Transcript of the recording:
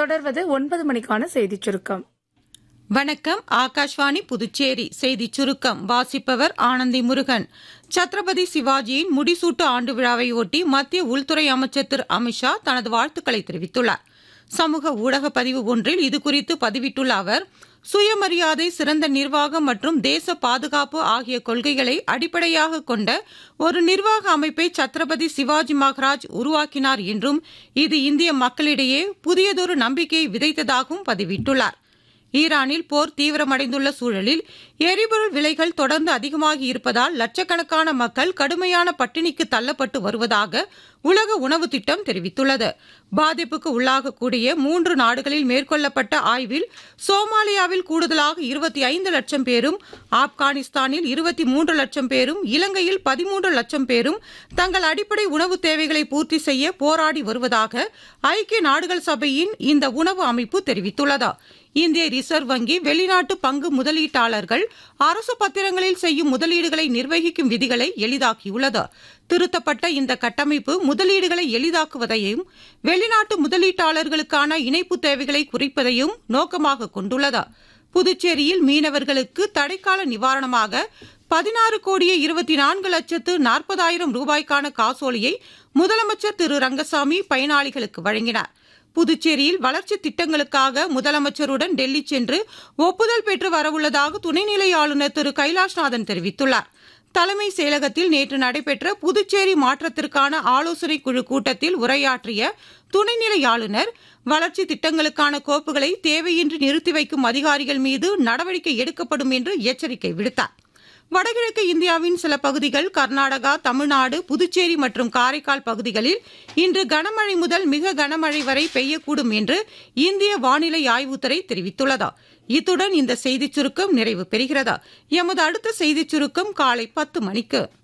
தொடர்வது ஒன்பது மணிக்கான செய்திச் சுருக்கம் வணக்கம் ஆகாஷ்வாணி புதுச்சேரி செய்திச் சுருக்கம் வாசிப்பவர் ஆனந்தி முருகன் சத்ரபதி சிவாஜியின் முடிசூட்டு ஆண்டு விழாவை ஒட்டி மத்திய உள்துறை அமைச்சர் திரு அமித்ஷா தனது வாழ்த்துக்களை தெரிவித்துள்ளார் சமூக ஊடக பதிவு ஒன்றில் இதுகுறித்து பதிவிட்டுள்ள அவர் சுயமரியாதை சிறந்த நிர்வாகம் மற்றும் தேச பாதுகாப்பு ஆகிய கொள்கைகளை அடிப்படையாக கொண்ட ஒரு நிர்வாக அமைப்பை சத்ரபதி சிவாஜி மகாராஜ் உருவாக்கினார் என்றும் இது இந்திய மக்களிடையே புதியதொரு நம்பிக்கையை விதைத்ததாகவும் பதிவிட்டுள்ளார் ஈரானில் போர் தீவிரமடைந்துள்ள சூழலில் எரிபொருள் விலைகள் தொடர்ந்து அதிகமாகி இருப்பதால் லட்சக்கணக்கான மக்கள் கடுமையான பட்டினிக்கு தள்ளப்பட்டு வருவதாக உலக உணவு திட்டம் தெரிவித்துள்ளது பாதிப்புக்கு உள்ளாகக்கூடிய மூன்று நாடுகளில் மேற்கொள்ளப்பட்ட ஆய்வில் சோமாலியாவில் கூடுதலாக இருபத்தி ஐந்து லட்சம் பேரும் ஆப்கானிஸ்தானில் இருபத்தி மூன்று லட்சம் பேரும் இலங்கையில் பதிமூன்று லட்சம் பேரும் தங்கள் அடிப்படை உணவு தேவைகளை பூர்த்தி செய்ய போராடி வருவதாக ஐக்கிய நாடுகள் சபையின் இந்த உணவு அமைப்பு தெரிவித்துள்ளது இந்திய ரிசர்வ் வங்கி வெளிநாட்டு பங்கு முதலீட்டாளர்கள் அரசு பத்திரங்களில் செய்யும் முதலீடுகளை நிர்வகிக்கும் விதிகளை எளிதாக்கியுள்ளது திருத்தப்பட்ட இந்த கட்டமைப்பு முதலீடுகளை எளிதாக்குவதையும் வெளிநாட்டு முதலீட்டாளர்களுக்கான இணைப்பு தேவைகளை குறைப்பதையும் நோக்கமாக கொண்டுள்ளது புதுச்சேரியில் மீனவர்களுக்கு தடைக்கால நிவாரணமாக பதினாறு கோடியே இருபத்தி நான்கு லட்சத்து நாற்பதாயிரம் ரூபாய்க்கான காசோலியை முதலமைச்சர் திரு ரங்கசாமி பயனாளிகளுக்கு வழங்கினார் புதுச்சேரியில் வளர்ச்சி திட்டங்களுக்காக முதலமைச்சருடன் டெல்லி சென்று ஒப்புதல் பெற்று வரவுள்ளதாக துணைநிலை ஆளுநர் திரு கைலாஷ்நாதன் தெரிவித்துள்ளார் தலைமை செயலகத்தில் நேற்று நடைபெற்ற புதுச்சேரி மாற்றத்திற்கான ஆலோசனை குழு கூட்டத்தில் உரையாற்றிய துணைநிலை ஆளுநர் வளர்ச்சி திட்டங்களுக்கான கோப்புகளை தேவையின்றி நிறுத்தி வைக்கும் அதிகாரிகள் மீது நடவடிக்கை எடுக்கப்படும் என்று எச்சரிக்கை விடுத்தார் வடகிழக்கு இந்தியாவின் சில பகுதிகள் கர்நாடகா தமிழ்நாடு புதுச்சேரி மற்றும் காரைக்கால் பகுதிகளில் இன்று கனமழை முதல் மிக கனமழை வரை பெய்யக்கூடும் என்று இந்திய வானிலை ஆய்வுத்துறை தெரிவித்துள்ளது இத்துடன் இந்த செய்திச் சுருக்கம் நிறைவு பெறுகிறது எமது அடுத்த செய்திச் சுருக்கம் காலை பத்து மணிக்கு